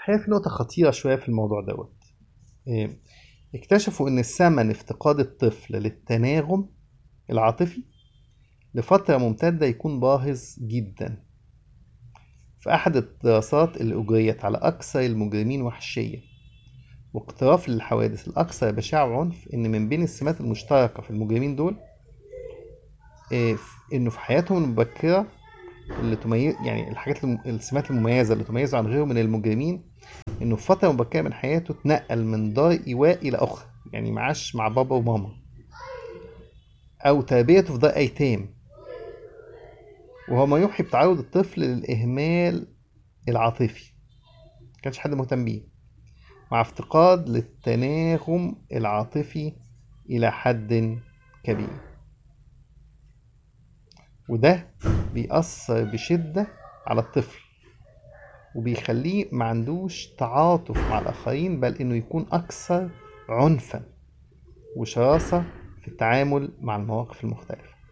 الحقيقة في نقطة خطيرة شوية في الموضوع دوت إيه، اكتشفوا إن ثمن افتقاد الطفل للتناغم العاطفي لفترة ممتدة يكون باهظ جدا في أحد الدراسات اللي أجريت على أكثر المجرمين وحشية واقتراف للحوادث الأكثر بشاعة وعنف إن من بين السمات المشتركة في المجرمين دول إيه، إنه في حياتهم المبكرة اللي تميز يعني الحاجات الم- السمات المميزة اللي تميزه عن غيره من المجرمين إنه في فترة مبكرة من حياته اتنقل من دار إيواء إلى أخرى يعني معاش مع بابا وماما أو تربيته في دار أيتام وهو ما يوحي بتعرض الطفل للإهمال العاطفي مكانش حد مهتم بيه مع افتقاد للتناغم العاطفي إلى حد كبير وده بيأثر بشدة على الطفل وبيخليه ما عندوش تعاطف مع الآخرين بل إنه يكون أكثر عنفا وشراسة في التعامل مع المواقف المختلفة